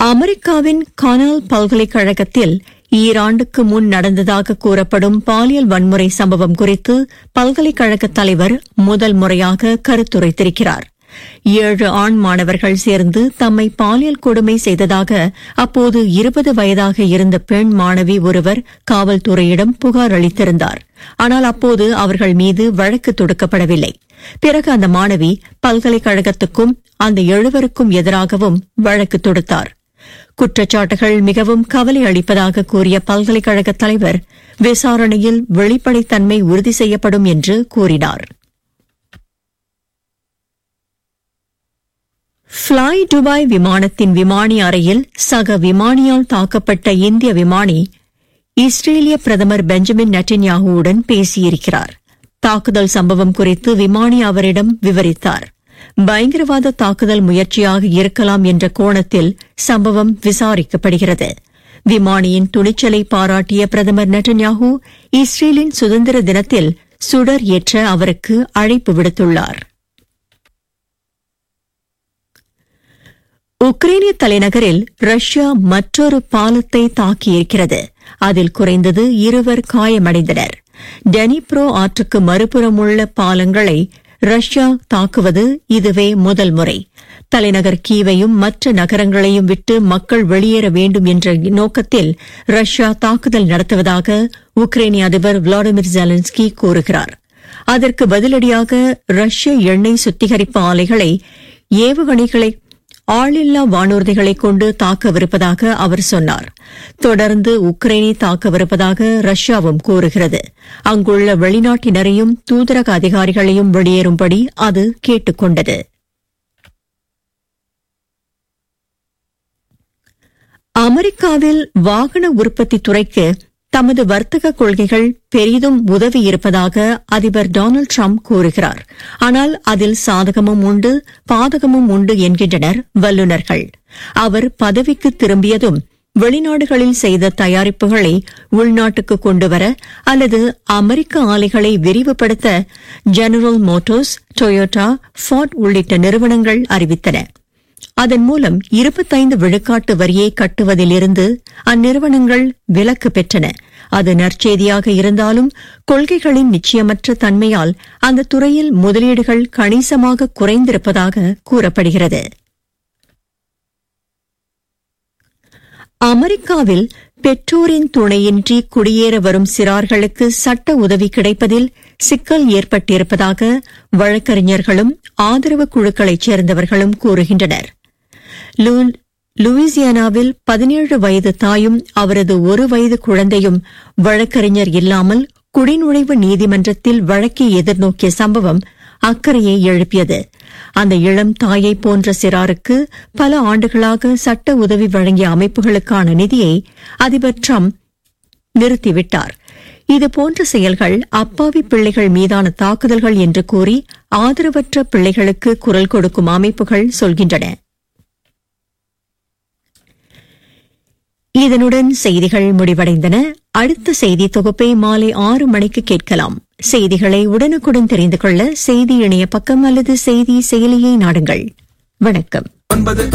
அமெரிக்காவின் கானல் பல்கலைக்கழகத்தில் ஈராண்டுக்கு முன் நடந்ததாக கூறப்படும் பாலியல் வன்முறை சம்பவம் குறித்து பல்கலைக்கழக தலைவர் முதல் முறையாக கருத்துரைத்திருக்கிறார் ஏழு ஆண் மாணவர்கள் சேர்ந்து தம்மை பாலியல் கொடுமை செய்ததாக அப்போது இருபது வயதாக இருந்த பெண் மாணவி ஒருவர் காவல்துறையிடம் புகார் அளித்திருந்தார் ஆனால் அப்போது அவர்கள் மீது வழக்கு தொடுக்கப்படவில்லை பிறகு அந்த மாணவி பல்கலைக்கழகத்துக்கும் அந்த எழுவருக்கும் எதிராகவும் வழக்கு தொடுத்தார் குற்றச்சாட்டுகள் மிகவும் கவலை அளிப்பதாக கூறிய பல்கலைக்கழக தலைவர் விசாரணையில் வெளிப்படைத்தன்மை உறுதி செய்யப்படும் என்று கூறினார் ஃபிளாய் துபாய் விமானத்தின் விமானி அறையில் சக விமானியால் தாக்கப்பட்ட இந்திய விமானி இஸ்ரேலிய பிரதமர் பெஞ்சமின் நெட்டன்யாகுவுடன் பேசியிருக்கிறார் தாக்குதல் சம்பவம் குறித்து விமானி அவரிடம் விவரித்தார் பயங்கரவாத தாக்குதல் முயற்சியாக இருக்கலாம் என்ற கோணத்தில் சம்பவம் விசாரிக்கப்படுகிறது விமானியின் துணிச்சலை பாராட்டிய பிரதமர் நெட்டன்யாகு இஸ்ரேலின் சுதந்திர தினத்தில் சுடர் ஏற்ற அவருக்கு அழைப்பு விடுத்துள்ளார் உக்ரைனிய தலைநகரில் ரஷ்யா மற்றொரு பாலத்தை தாக்கியிருக்கிறது அதில் குறைந்தது இருவர் காயமடைந்தனர் டெனிப்ரோ ஆற்றுக்கு மறுபுறம் உள்ள பாலங்களை ரஷ்யா தாக்குவது இதுவே முதல் முறை தலைநகர் கீவையும் மற்ற நகரங்களையும் விட்டு மக்கள் வெளியேற வேண்டும் என்ற நோக்கத்தில் ரஷ்யா தாக்குதல் நடத்துவதாக உக்ரைனிய அதிபர் விளாடிமிர் ஜெலன்ஸ்கி கூறுகிறார் அதற்கு பதிலடியாக ரஷ்ய எண்ணெய் சுத்திகரிப்பு ஆலைகளை ஏவுகணைகளை ஆளில்லா வானூர்திகளை கொண்டு தாக்கவிருப்பதாக அவர் சொன்னார் தொடர்ந்து உக்ரைனை தாக்கவிருப்பதாக ரஷ்யாவும் கூறுகிறது அங்குள்ள வெளிநாட்டினரையும் தூதரக அதிகாரிகளையும் வெளியேறும்படி அது கேட்டுக் கொண்டது அமெரிக்காவில் வாகன உற்பத்தி துறைக்கு தமது வர்த்தக கொள்கைகள் பெரிதும் உதவியிருப்பதாக அதிபர் டொனால்டு ட்ரம்ப் கூறுகிறார் ஆனால் அதில் சாதகமும் உண்டு பாதகமும் உண்டு என்கின்றனர் வல்லுநர்கள் அவர் பதவிக்கு திரும்பியதும் வெளிநாடுகளில் செய்த தயாரிப்புகளை உள்நாட்டுக்கு கொண்டுவர அல்லது அமெரிக்க ஆலைகளை விரிவுபடுத்த ஜெனரல் மோட்டார்ஸ் டொயோட்டா ஃபார்ட் உள்ளிட்ட நிறுவனங்கள் அறிவித்தன அதன் மூலம் இருபத்தைந்து விழுக்காட்டு வரியை கட்டுவதிலிருந்து அந்நிறுவனங்கள் விலக்கு பெற்றன அது நற்செய்தியாக இருந்தாலும் கொள்கைகளின் நிச்சயமற்ற தன்மையால் அந்த துறையில் முதலீடுகள் கணிசமாக குறைந்திருப்பதாக கூறப்படுகிறது அமெரிக்காவில் பெற்றோரின் துணையின்றி குடியேற வரும் சிறார்களுக்கு சட்ட உதவி கிடைப்பதில் சிக்கல் ஏற்பட்டிருப்பதாக வழக்கறிஞர்களும் ஆதரவு குழுக்களைச் சேர்ந்தவர்களும் கூறுகின்றனர் லூயிசியானாவில் பதினேழு வயது தாயும் அவரது ஒரு வயது குழந்தையும் வழக்கறிஞர் இல்லாமல் குடிநுழைவு நீதிமன்றத்தில் வழக்கை எதிர்நோக்கிய சம்பவம் அக்கறையை எழுப்பியது அந்த இளம் தாயை போன்ற சிறாருக்கு பல ஆண்டுகளாக சட்ட உதவி வழங்கிய அமைப்புகளுக்கான நிதியை அதிபர் ட்ரம்ப் நிறுத்திவிட்டார் இதுபோன்ற செயல்கள் அப்பாவி பிள்ளைகள் மீதான தாக்குதல்கள் என்று கூறி ஆதரவற்ற பிள்ளைகளுக்கு குரல் கொடுக்கும் அமைப்புகள் சொல்கின்றன இதனுடன் செய்திகள் முடிவடைந்தன அடுத்த செய்தி தொகுப்பை மாலை ஆறு மணிக்கு கேட்கலாம் செய்திகளை உடனுக்குடன் தெரிந்து கொள்ள செய்தி இணைய பக்கம் அல்லது செய்தி செயலியை நாடுங்கள் வணக்கம்